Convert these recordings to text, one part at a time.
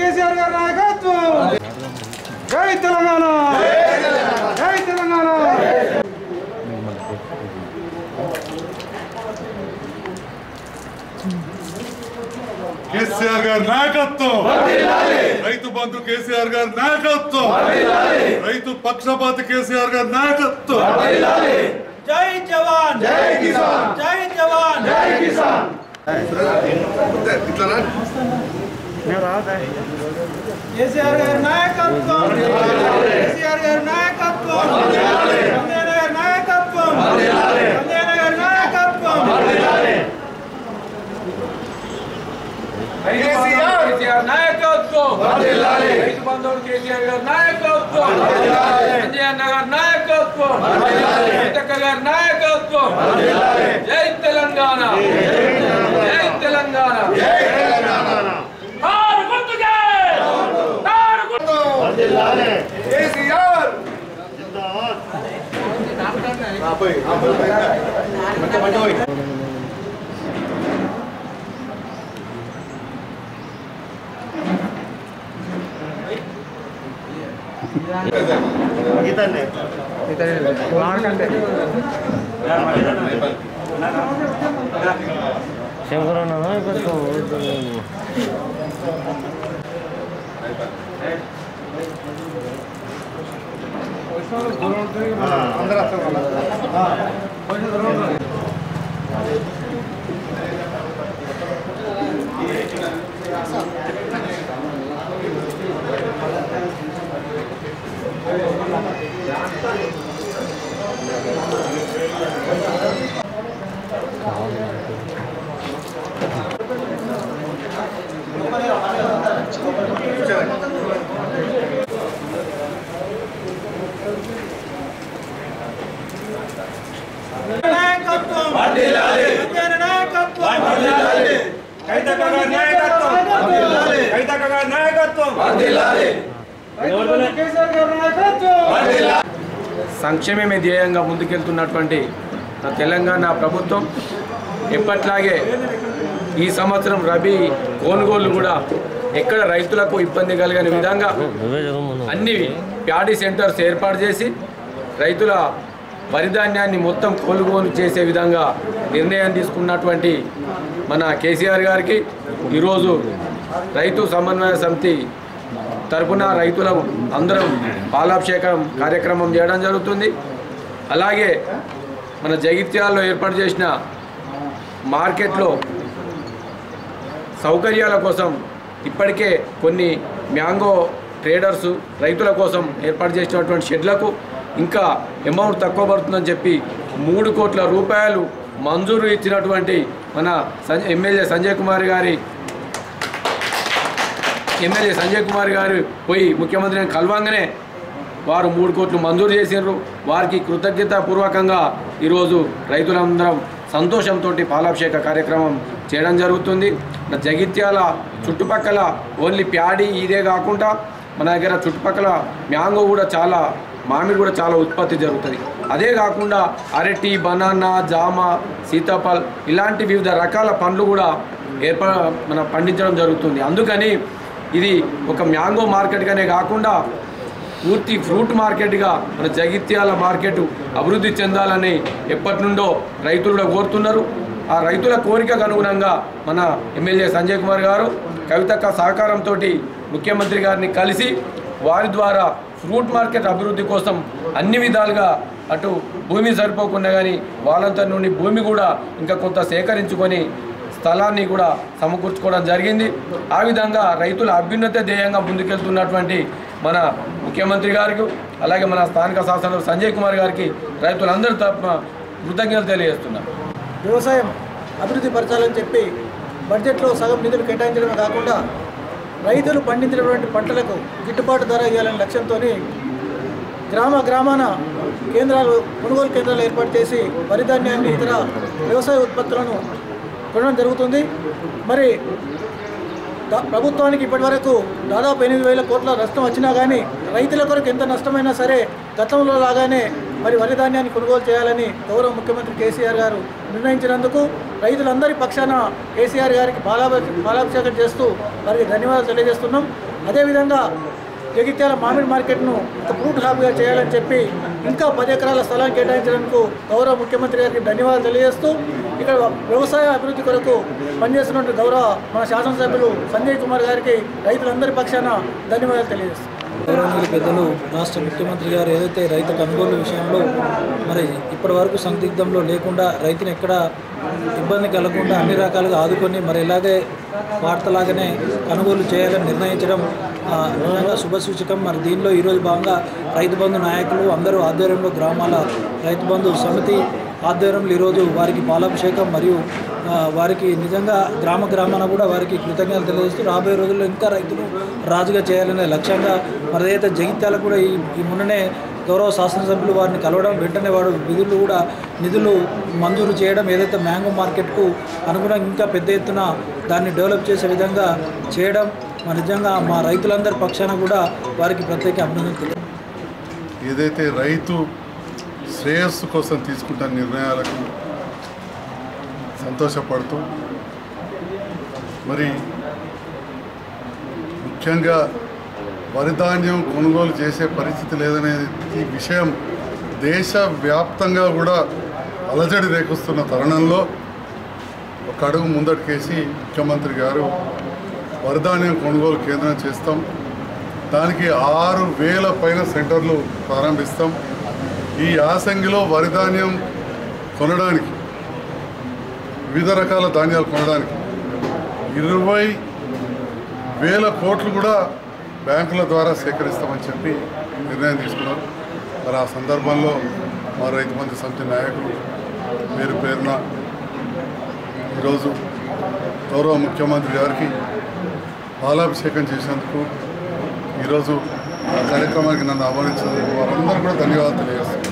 కేసీఆర్ గారి నాయకత్వం జై తెలంగాణ జై తెలంగాణ కేసీఆర్ గారి నాయకత్వం రైతు బంధు కేసీఆర్ గారి నాయకత్వం రైతు పక్షపాతి కేసీఆర్ గారి నాయకత్వం జై జవాన్ జై కిసాన్ జై జవాన్ జై కిసాన్ కేసీఆర్ గారి నాయకత్వం కేసీఆర్ గారి నాయకత్వం సంజయ్ గారి నాయకత్వం సంజయ్ గారి నాయకత్వం కేసీఆర్ నాయకత్వం రైతు బంధువులు కేసీఆర్ గారి నాయకత్వం సంజయ్ అన్న గారి నాయకత్వం సీతక్క గారి నాయకత్వం జై తెలంగాణ జై తెలంగాణ కారు గుర్తుకే! కారు గుర్తు! కేసీఆర్ నాయకత్వం సంజయ్ నాయకత్వం కైతక్క గారి నాయకత్వం కైతక్క గారి నాయకత్వం కేసీఆర్ గారి నాయకత్వం సంక్షేమమే ధ్యేయంగా ముందుకెళ్తున్నటువంటి మన తెలంగాణ ప్రభుత్వం ఎప్పట్లాగే ఈ సంవత్సరం రబీ కొనుగోలు కూడా ఎక్కడ రైతులకు ఇబ్బంది కలిగని విధంగా అన్ని ప్యాడీ సెంటర్స్ ఏర్పాటు చేసి రైతుల వరి ధాన్యాన్ని మొత్తం కొనుగోలు చేసే విధంగా నిర్ణయం తీసుకున్నటువంటి మన కేసీఆర్ గారికి ఈరోజు రైతు సమన్వయ సమితి తరపున రైతుల అందరం పాలాభిషేకం కార్యక్రమం చేయడం జరుగుతుంది అలాగే మన జగిత్యాలలో ఏర్పాటు చేసిన మార్కెట్లో సౌకర్యాల కోసం ఇప్పటికే కొన్ని మ్యాంగో ట్రేడర్స్ రైతుల కోసం ఏర్పాటు చేసినటువంటి షెడ్లకు ఇంకా అమౌంట్ తక్కువ పడుతుందని చెప్పి మూడు కోట్ల రూపాయలు మంజూరు ఇచ్చినటువంటి మన సంజయ్ ఎమ్మెల్యే సంజయ్ కుమార్ గారి ఎమ్మెల్యే సంజయ్ కుమార్ గారు పోయి ముఖ్యమంత్రిని కలవంగానే వారు మూడు కోట్లు మంజూరు చేసినారు వారికి కృతజ్ఞత పూర్వకంగా ఈరోజు రైతులందరం సంతోషంతో పాలాభిషేక కార్యక్రమం చేయడం జరుగుతుంది మన జగిత్యాల చుట్టుపక్కల ఓన్లీ ప్యాడీ ఇదే కాకుండా మన దగ్గర చుట్టుపక్కల మ్యాంగో కూడా చాలా మామిడి కూడా చాలా ఉత్పత్తి జరుగుతుంది అదే కాకుండా అరటి బనానా జామ సీతాఫల్ ఇలాంటి వివిధ రకాల పండ్లు కూడా ఏర్ప మన పండించడం జరుగుతుంది అందుకని ఇది ఒక మ్యాంగో మార్కెట్గానే కాకుండా పూర్తి ఫ్రూట్ మార్కెట్గా మన జగిత్యాల మార్కెట్ అభివృద్ధి చెందాలని ఎప్పటి నుండో రైతులు కూడా కోరుతున్నారు ఆ రైతుల కోరికకు అనుగుణంగా మన ఎమ్మెల్యే సంజయ్ కుమార్ గారు కవితక్క సహకారంతో ముఖ్యమంత్రి గారిని కలిసి వారి ద్వారా ఫ్రూట్ మార్కెట్ అభివృద్ధి కోసం అన్ని విధాలుగా అటు భూమి సరిపోకుండా కానీ వాళ్ళంతా నుండి భూమి కూడా ఇంకా కొంత సేకరించుకొని స్థలాన్ని కూడా సమకూర్చుకోవడం జరిగింది ఆ విధంగా రైతుల అభ్యున్నత ధ్యేయంగా ముందుకెళ్తున్నటువంటి మన ముఖ్యమంత్రి గారికి అలాగే మన స్థానిక శాసన సంజయ్ కుమార్ గారికి రైతులందరూ తరపున కృతజ్ఞతలు తెలియజేస్తున్నారు వ్యవసాయం అభివృద్ధి పరచాలని చెప్పి బడ్జెట్లో సగం నిధులు కేటాయించడమే కాకుండా రైతులు పండించినటువంటి పంటలకు గిట్టుబాటు ధర ఇవ్వాలనే లక్ష్యంతో గ్రామ గ్రామాన కేంద్రాలు కొనుగోలు కేంద్రాలు ఏర్పాటు చేసి వరి ధాన్యాన్ని ఇతర వ్యవసాయ ఉత్పత్తులను కొనడం జరుగుతుంది మరి దా- ప్రభుత్వానికి ఇప్పటివరకు దాదాపు ఎనిమిది వేల కోట్ల నష్టం వచ్చినా కానీ రైతుల కొరకు ఎంత నష్టమైనా సరే గతంలో లాగానే మరి వరి ధాన్యాన్ని కొనుగోలు చేయాలని గౌరవ ముఖ్యమంత్రి కేసీఆర్ గారు నిర్ణయించినందుకు రైతులందరి పక్షాన కేసీఆర్ గారికి బాలాభి బాలాభిషేకం చేస్తూ వారికి ధన్యవాదాలు తెలియజేస్తున్నాం అదేవిధంగా జగిత్యాల మామిడి మార్కెట్ను ఒక ఫ్రూట్ హాబ్గా చేయాలని చెప్పి ఇంకా పది ఎకరాల స్థలాన్ని కేటాయించినందుకు గౌరవ ముఖ్యమంత్రి గారికి ధన్యవాదాలు తెలియజేస్తూ ఇక్కడ వ్యవసాయ అభివృద్ధి కొరకు పనిచేస్తున్నటువంటి గౌరవ మన శాసనసభ్యులు సంజయ్ కుమార్ గారికి రైతులందరి పక్షాన ధన్యవాదాలు తెలియజేస్తాం గౌరవనీయులు పెద్దలు రాష్ట్ర ముఖ్యమంత్రి గారు ఏదైతే రైతు కొనుగోలు విషయంలో మరి ఇప్పటి వరకు సందిగ్ధంలో లేకుండా రైతుని ఎక్కడ ఇబ్బంది కలగకుండా అన్ని రకాలుగా ఆదుకొని మరి ఇలాగే వార్తలాగానే కొనుగోలు చేయాలని నిర్ణయించడం ఆ, నిజంగా శుభసూచకం మరి దీనిలో ఈరోజు భాగంగా రైతు బంధు నాయకులు అందరూ ఆధ్వర్యంలో గ్రామాల రైతు బంధు సమితి ఆధ్వర్యంలో ఈరోజు వారికి పాలాభిషేకం మరియు ఆ, వారికి నిజంగా గ్రామ గ్రామాన కూడా వారికి కృతజ్ఞతలు తెలియజేస్తూ రాబోయే రోజుల్లో ఇంకా రైతులు రాజుగా చేయాలనే లక్ష్యంగా మరి ఏదైతే జగిత్యాల కూడా ఈ ఈ మొన్ననే గౌరవ శాసనసభ్యులు వారిని కలవడం వెంటనే వాడు విధులు కూడా నిధులు మంజూరు చేయడం ఏదైతే మ్యాంగో మార్కెట్కు అనుగుణంగా ఇంకా పెద్ద ఎత్తున దాన్ని డెవలప్ చేసే విధంగా చేయడం మరి నిజంగా మా రైతులందరి పక్షాన కూడా వారికి ప్రత్యేక అభినందనలు తెలియ ఏదైతే రైతు శ్రేయస్సు కోసం తీసుకుంటున్న నిర్ణయాలకు సంతోషపడుతూ మరి ముఖ్యంగా వరిధాన్యం కొనుగోలు చేసే పరిస్థితి లేదనే ఈ విషయం దేశవ్యాప్తంగా కూడా అలజడి రేకొస్తున్న తరుణంలో ఒక అడుగు ముందటికేసి ముఖ్యమంత్రి గారు వరిధాన్యం కొనుగోలు కేంద్రం చేస్తాం దానికి ఆరు వేల పైన సెంటర్లు ప్రారంభిస్తాం ఈ యాసంగిలో వరిధాన్యం కొనడానికి వివిధ రకాల ధాన్యాలు కొనడానికి ఇరవై వేల కోట్లు కూడా బ్యాంకుల ద్వారా సేకరిస్తామని చెప్పి నిర్ణయం తీసుకున్నారు మరి ఆ సందర్భంలో మా రైతు బంధు సమితి నాయకులు పేరు పేరున ఈరోజు గౌరవ ముఖ్యమంత్రి గారికి పాలాభిషేకం చేసినందుకు ఈరోజు ఆ కార్యక్రమానికి నన్ను ఆహ్వానించినందుకు వారందరూ కూడా ధన్యవాదాలు తెలియజేస్తున్నాను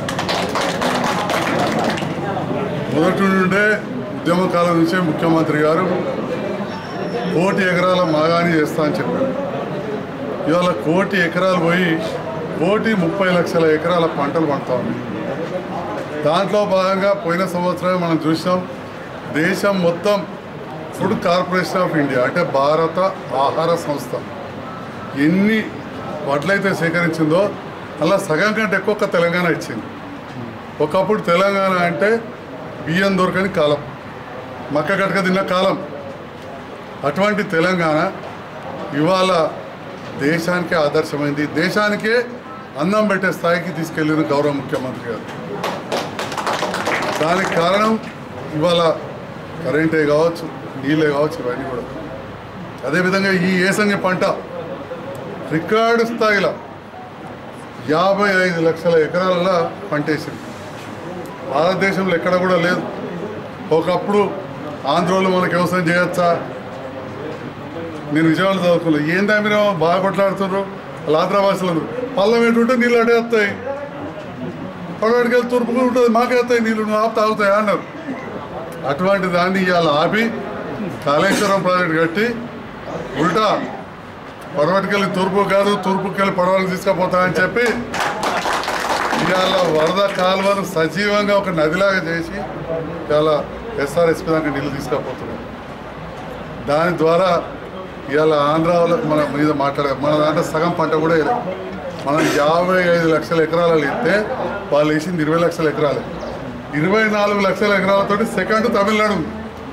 మొదటి నుండే ఉద్యమ కాలం నుంచే ముఖ్యమంత్రి గారు కోటి ఎకరాల మాగాని చేస్తా అని చెప్పారు ఇవాళ కోటి ఎకరాలు పోయి కోటి ముప్పై లక్షల ఎకరాల పంటలు పండుతా ఉన్నాయి దాంట్లో భాగంగా పోయిన సంవత్సరమే మనం చూసాం దేశం మొత్తం ఫుడ్ కార్పొరేషన్ ఆఫ్ ఇండియా అంటే భారత ఆహార సంస్థ ఎన్ని వడ్లయితే సేకరించిందో అలా సగం కంటే ఎక్కువ తెలంగాణ ఇచ్చింది ఒకప్పుడు తెలంగాణ అంటే బియ్యం దొరకని కాలం మక్క కట్టక తిన్న కాలం అటువంటి తెలంగాణ ఇవాళ దేశానికే ఆదర్శమైంది దేశానికే అన్నం పెట్టే స్థాయికి తీసుకెళ్ళిన గౌరవ ముఖ్యమంత్రి గారు దానికి కారణం ఇవాళ కరెంటే కావచ్చు నీళ్ళే కావచ్చు ఇవన్నీ కూడా అదేవిధంగా ఈ ఏసంగి పంట రికార్డు స్థాయిలో యాభై ఐదు లక్షల ఎకరాలలో పంటేసింది భారతదేశంలో ఎక్కడ కూడా లేదు ఒకప్పుడు ఆంధ్రలో మనకు వ్యవసాయం చేయొచ్చా నేను విజయవాడ చదువుకున్నా ఏందా మీరు బాగా కొట్లాడుతున్నారు వాళ్ళు ఆంధ్ర భాషలు పళ్ళం ఏంటుంటే నీళ్ళు అడే వస్తాయి పడవాడికి వెళ్ళి తూర్పు ఉంటుంది మాకే వస్తాయి నీళ్ళు నువ్వు ఆపు తాగుతాయి అన్నారు అటువంటి దాన్ని ఇవాళ ఆపి కాళేశ్వరం ప్రాజెక్ట్ కట్టి ఉల్టా పడవటికెళ్ళి తూర్పు కాదు తూర్పుకెళ్ళి పడవలకు తీసుకుపోతామని చెప్పి ఇవాళ వరద కాలువను సజీవంగా ఒక నదిలాగా చేసి ఇవాళ ఎస్ఆర్ఎస్పీ దాకా నీళ్ళు తీసుకుపోతున్నాం దాని ద్వారా ఇవాళ ఆంధ్ర వాళ్ళకి మన మీద మాట్లాడే మన దాంట్లో సగం పంట కూడా వేయలేదు మనం యాభై ఐదు లక్షల ఎకరాలు ఇస్తే వాళ్ళు వేసింది ఇరవై లక్షల ఎకరాలు ఇరవై నాలుగు లక్షల ఎకరాలతోటి సెకండ్ తమిళనాడు ఉంది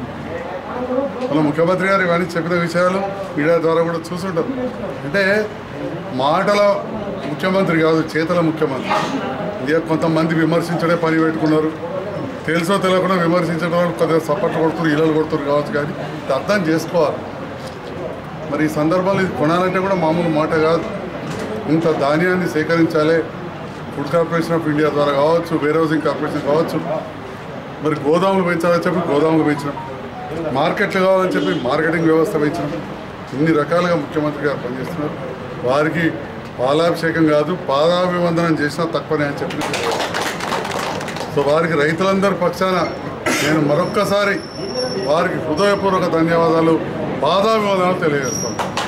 మన ముఖ్యమంత్రి గారు ఇవన్నీ చెప్పిన విషయాలు మీడియా ద్వారా కూడా చూసుంటారు అంటే మాటల ముఖ్యమంత్రి కాదు చేతల ముఖ్యమంత్రి ఇక కొంతమంది విమర్శించడే పని పెట్టుకున్నారు తెలుసో తెలియకుండా విమర్శించడం వాళ్ళు కొద్దిగా సపోర్ట్ కొడుతున్నారు ఇళ్ళలు కొడుతున్నారు కావచ్చు కానీ ఇది అర్థం చేసుకోవాలి మరి ఈ సందర్భాలు ఇది కొనాలంటే కూడా మామూలు మాట కాదు ఇంత ధాన్యాన్ని సేకరించాలి ఫుడ్ కార్పొరేషన్ ఆఫ్ ఇండియా ద్వారా కావచ్చు వేర్ హౌసింగ్ కార్పొరేషన్ కావచ్చు మరి గోదాములు పెంచాలని చెప్పి గోదాములు పెంచినాం మార్కెట్లు కావాలని చెప్పి మార్కెటింగ్ వ్యవస్థ పెంచినాం ఇన్ని రకాలుగా ముఖ్యమంత్రి గారు పనిచేస్తున్నారు వారికి పాలాభిషేకం కాదు పాదాభివందనం చేసినా తక్కువనే అని చెప్పి సో వారికి రైతులందరి పక్షాన నేను మరొక్కసారి వారికి హృదయపూర్వక ధన్యవాదాలు పాదాభివందనాలు తెలియజేస్తాను